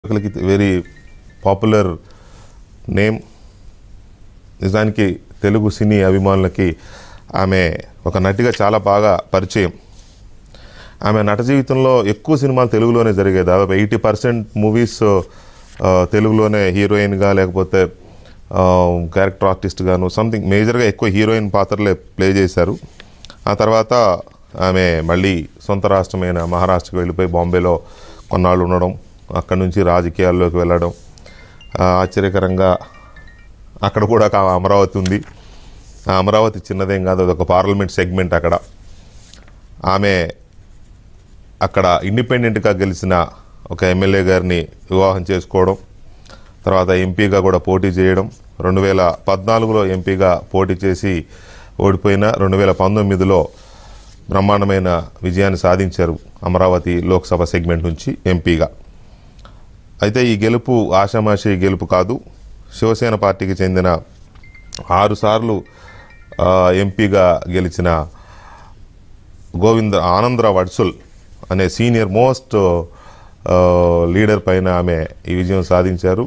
ఒకరికి very popular name నిజానికి తెలుగు సినీ అభిమానులకి ఆమె ఒక నటిగా చాలా బాగా పరిచయం ఆమె నట జీవితంలో ఎక్కువ సినిమాలు తెలుగులోనే జరిగాయి దాదాపు ఎయిటీ పర్సెంట్ మూవీస్ తెలుగులోనే హీరోయిన్గా లేకపోతే క్యారెక్టర్ ఆర్టిస్ట్గాను సంథింగ్ మేజర్గా ఎక్కువ హీరోయిన్ పాత్రలే ప్లే చేశారు ఆ తర్వాత ఆమె మళ్ళీ సొంత రాష్ట్రమైన మహారాష్ట్రకి వెళ్ళిపోయి బాంబేలో కొన్నాళ్ళు ఉండడం అక్కడి నుంచి రాజకీయాల్లోకి వెళ్ళడం ఆ, ఆశ్చర్యకరంగా అక్కడ కూడా ఒక అమరావతి ఉంది ఆ అమరావతి చిన్నదేం కాదు అది ఒక పార్లమెంట్ సెగ్మెంట్ అక్కడ ఆమె అక్కడ ఇండిపెండెంట్గా గెలిచిన ఒక ఎమ్మెల్యే గారిని వివాహం చేసుకోవడం తర్వాత ఎంపీగా కూడా పోటీ చేయడం రెండు వేల పద్నాలుగులో ఎంపీగా పోటీ చేసి ఓడిపోయిన రెండు వేల పంతొమ్మిదిలో బ్రహ్మాండమైన విజయాన్ని సాధించారు అమరావతి లోక్సభ సెగ్మెంట్ నుంచి ఎంపీగా అయితే ఈ గెలుపు ఆషామాషి గెలుపు కాదు శివసేన పార్టీకి చెందిన ఆరుసార్లు ఆ, ఎంపీగా గెలిచిన గోవింద ఆనందరావు అడ్సుల్ అనే సీనియర్ మోస్ట్ ఆ, లీడర్ పైన ఆమె ఈ విజయం సాధించారు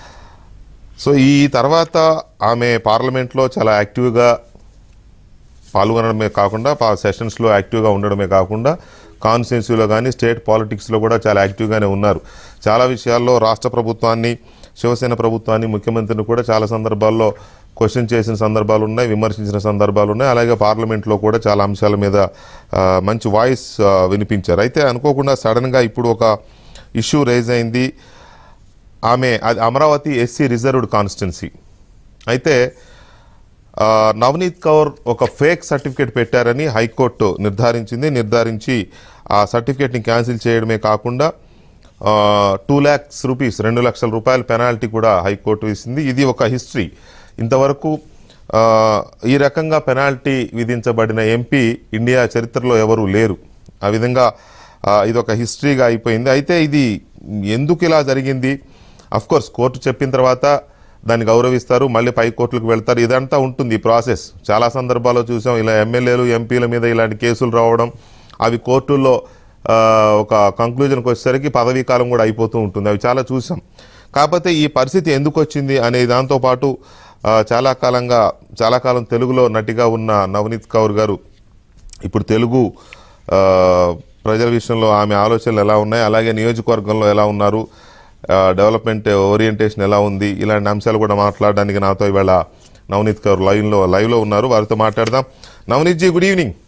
సో ఈ తర్వాత ఆమె పార్లమెంట్లో చాలా యాక్టివ్గా పాల్గొనడమే కాకుండా పా సెషన్స్లో యాక్టివ్గా ఉండడమే కాకుండా కాన్స్టిట్యున్సీలో కానీ స్టేట్ పాలిటిక్స్లో కూడా చాలా యాక్టివ్గానే ఉన్నారు చాలా విషయాల్లో రాష్ట్ర ప్రభుత్వాన్ని శివసేన ప్రభుత్వాన్ని ముఖ్యమంత్రిని కూడా చాలా సందర్భాల్లో క్వశ్చన్ చేసిన సందర్భాలు ఉన్నాయి విమర్శించిన సందర్భాలు ఉన్నాయి అలాగే పార్లమెంట్లో కూడా చాలా అంశాల మీద ఆ, మంచి వాయిస్ ఆ, వినిపించారు అయితే అనుకోకుండా సడన్గా ఇప్పుడు ఒక ఇష్యూ రైజ్ అయింది ఆమె అది అమరావతి ఎస్సీ రిజర్వ్డ్ కాన్స్టిట్యున్సీ అయితే ఆ, నవనీత్ కౌర్ ఒక ఫేక్ సర్టిఫికేట్ పెట్టారని హైకోర్టు నిర్ధారించింది నిర్ధారించి ఆ సర్టిఫికేట్ని క్యాన్సిల్ చేయడమే కాకుండా టూ ల్యాక్స్ రూపీస్ రెండు లక్షల రూపాయల పెనాల్టీ కూడా హైకోర్టు ఇస్తుంది ఇది ఒక హిస్టరీ ఇంతవరకు ఆ, ఈ రకంగా పెనాల్టీ విధించబడిన ఎంపీ ఇండియా చరిత్రలో ఎవరూ లేరు ఆ విధంగా ఆ, ఇది ఒక హిస్టరీగా అయిపోయింది అయితే ఇది ఎందుకు ఇలా జరిగింది అఫ్ కోర్స్ కోర్టు చెప్పిన తర్వాత దాన్ని గౌరవిస్తారు మళ్ళీ పై కోర్టులకు వెళ్తారు ఇదంతా ఉంటుంది ఈ ప్రాసెస్ చాలా సందర్భాల్లో చూసాం ఇలా ఎమ్మెల్యేలు ఎంపీల మీద ఇలాంటి కేసులు రావడం అవి కోర్టుల్లో ఆ, ఒక కంక్లూజన్కి వచ్చేసరికి పదవీ కాలం కూడా అయిపోతూ ఉంటుంది అవి చాలా చూసాం కాకపోతే ఈ పరిస్థితి ఎందుకు వచ్చింది అనే దాంతోపాటు ఆ, చాలా కాలంగా చాలా కాలం తెలుగులో నటిగా ఉన్న నవనీత్ కౌర్ గారు ఇప్పుడు తెలుగు ఆ, ప్రజల విషయంలో ఆమె ఆలోచనలు ఎలా ఉన్నాయి అలాగే నియోజకవర్గంలో ఎలా ఉన్నారు ఆ, డెవలప్మెంట్ ఓరియంటేషన్ ఎలా ఉంది ఇలాంటి అంశాలు కూడా మాట్లాడడానికి నాతో ఇవాళ నవనీత్ కౌర్ లైవ్లో లైవ్లో ఉన్నారు వారితో మాట్లాడదాం నవనీత్ జీ గుడ్ ఈవినింగ్